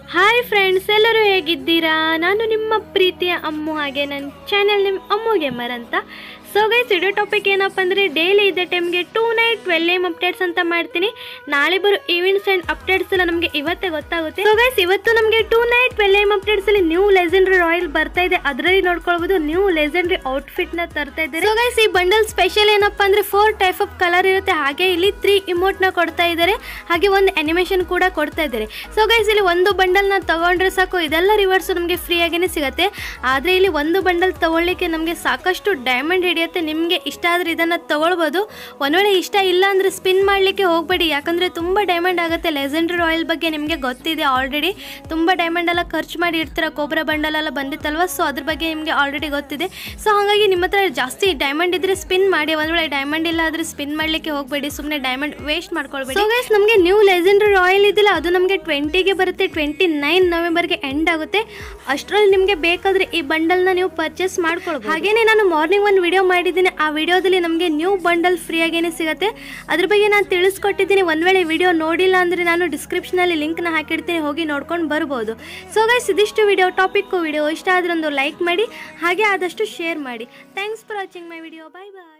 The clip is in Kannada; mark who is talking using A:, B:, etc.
A: ಹಾಯ್ ಫ್ರೆಂಡ್ಸ್ ಎಲ್ಲರೂ ಹೇಗಿದ್ದೀರಾ ನಾನು ನಿಮ್ಮ ಪ್ರೀತಿಯ ಅಮ್ಮು ಹಾಗೆ ನನ್ನ ಚಾನೆಲ್ ನಿಮ್ಮ ಅಮ್ಮು ಗೇಮರ್ ಅಂತ ಸೊ ಗೈಸ್ ಇಡೋ ಟಾಪಿಕ್ ಏನಪ್ಪ ಅಂದರೆ ಡೈಲಿ ಇದೇ ಟೈಮ್ಗೆ tonight twelve M updates ಅಂತ ಮಾಡ್ತೀನಿ ನಾಳೆ ಬರೋ ಈವೆಂಟ್ಸ್ ಆ್ಯಂಡ್ ಅಪ್ಡೇಟ್ಸ್ ಎಲ್ಲ ನಮಗೆ ಇವತ್ತೇ ಗೊತ್ತಾಗುತ್ತೆ ಸೊ ಗೈಸ್ ಇವತ್ತು ನಮಗೆ ಟೂ ನೈಟ್ ಟ್ವೆಲ್ ಎಮ್ ಅಪ್ಡೇಟ್ಸಲ್ಲಿ ನ್ಯೂ ಲೆಜೆಂಡ್ರಿ ರಾಯಲ್ ಬರ್ತಾ ಇದೆ ಅದರಲ್ಲಿ ನೋಡ್ಕೊಳ್ಬೋದು ನ್ಯೂ ಲೆಜೆಂಡ್ರಿ ಔಟ್ಫಿಟ್ನ ತರ್ತಾ ಇದ್ದಾರೆ ಸೊ ಗೈಸ್ ಈ ಬಂಡಲ್ ಸ್ಪೆಷಲ್ ಏನಪ್ಪ ಅಂದರೆ ಫೋರ್ ಟೈಪ್ ಆಫ್ ಕಲರ್ ಇರುತ್ತೆ ಹಾಗೆ ಇಲ್ಲಿ ತ್ರೀ ಇಮೋಟ್ನ ಕೊಡ್ತಾ ಇದ್ದಾರೆ ಹಾಗೆ ಒಂದು ಅನಿಮೇಷನ್ ಕೂಡ ಕೊಡ್ತಾ ಇದ್ದಾರೆ ಸೊ ಗೈಸ್ ಇಲ್ಲಿ ಒಂದು ಬಂಡಲ್ನ ತಗೊಂಡ್ರೆ ಸಾಕು ಇದೆಲ್ಲ ರಿವರ್ಸ್ ನಮಗೆ ಫ್ರೀ ಆಗೇನೆ ಸಿಗುತ್ತೆ ಆದರೆ ಇಲ್ಲಿ ಒಂದು ಬಂಡಲ್ ತಗೊಳ್ಳಿಕ್ಕೆ ನಮಗೆ ಸಾಕಷ್ಟು ಡೈಮಂಡ್ ಹಿಡಿಯುತ್ತೆ ನಿಮಗೆ ಇಷ್ಟ ಆದರೆ ಇದನ್ನು ತಗೊಳ್ಬೋದು ಒಂದು ವೇಳೆ ಇಷ್ಟ ಇಲ್ಲ ಅಂದರೆ ಸ್ಪಿನ್ ಮಾಡಲಿಕ್ಕೆ ಹೋಗಬೇಡಿ ಯಾಕಂದರೆ ತುಂಬ ಡೈಮಂಡ್ ಆಗುತ್ತೆ ಲೆಜೆಂಡ್ರಿ ರಾಯಲ್ ಬಗ್ಗೆ ನಿಮಗೆ ಗೊತ್ತಿದೆ ಆಲ್ರೆಡಿ ತುಂಬ ಡೈಮಂಡ್ ಎಲ್ಲ ಖರ್ಚು ಮಾಡಿ ಇರ್ತೀರ ಕೋಬ್ರಾ ಬಂಡಲ್ ಎಲ್ಲ ಬಂದಿತ್ತಲ್ವ ಸೊ ಅದ್ರ ಬಗ್ಗೆ ನಿಮಗೆ ಆಲ್ರೆಡಿ ಗೊತ್ತಿದೆ ಸೊ ಹಾಗಾಗಿ ನಿಮ್ಮ ಹತ್ರ ಜಾಸ್ತಿ ಡೈಮಂಡ್ ಇದ್ರೆ ಸ್ಪಿನ್ ಮಾಡಿ ಒಂದು ವೇಳೆ ಡೈಮಂಡ್ ಇಲ್ಲ ಆದರೆ ಸ್ಪಿನ್ ಮಾಡಲಿಕ್ಕೆ ಹೋಗಬೇಡಿ ಸುಮ್ಮನೆ ಡೈಮಂಡ್ ವೇಸ್ಟ್ ಮಾಡ್ಕೊಳ್ಬೇಡಿ ಸೊ ಗೈಸ್ ನಮಗೆ ನ್ಯೂ ಲೆಜೆಂಡ್ರಿ ರಾಯಲ್ ಇದಿಲ್ಲ ಅದು ನಮಗೆ ಟ್ವೆಂಟಿಗೆ ಬರುತ್ತೆ ಟ್ವೆಂಟಿ ನೈನ್ ನವೆಂಬರ್ಗೆ ಎಂಡ್ ಆಗುತ್ತೆ ಅಷ್ಟರಲ್ಲಿ ನಿಮಗೆ ಬೇಕಾದರೆ ಈ ಬಂಡಲ್ನ ನೀವು ಪರ್ಚೇಸ್ ಮಾಡ್ಕೊಳ್ಬೋದು ಹಾಗೇನೆ ನಾನು ಮಾರ್ನಿಂಗ್ ಒಂದು ವಿಡಿಯೋ ಮಾಡಿದ್ದೀನಿ ಆ ವಿಡಿಯೋದಲ್ಲಿ ನಮಗೆ ನ್ಯೂ ಬಂಡಲ್ ಫ್ರೀ ಆಗೇನೆ ಸಿಗುತ್ತೆ ಅದ್ರ ಬಗ್ಗೆ ನಾನು ತಿಳಿಸ್ಕೊಟ್ಟಿದ್ದೀನಿ ಒಂದು ವೇಳೆ ವಿಡಿಯೋ ನೋಡಿಲ್ಲ ಅಂದರೆ ನಾನು ಡಿಸ್ಕ್ರಿಪ್ಷನಲ್ಲಿ ಲಿಂಕ್ನ ಹಾಕಿರ್ತೀನಿ ಹೋಗಿ ನೋಡ್ಕೊಂಡು ಬರ್ಬೋದು ಸೊ ಗೈಸ್ ಇದಿಷ್ಟು ವಿಡಿಯೋ ಟಾಪಿಕ್ಕು ವಿಡಿಯೋ ಇಷ್ಟ ಆದರೆ ಒಂದು ಲೈಕ್ ಮಾಡಿ ಹಾಗೆ ಆದಷ್ಟು ಶೇರ್ ಮಾಡಿ thanks for watching my video bye bye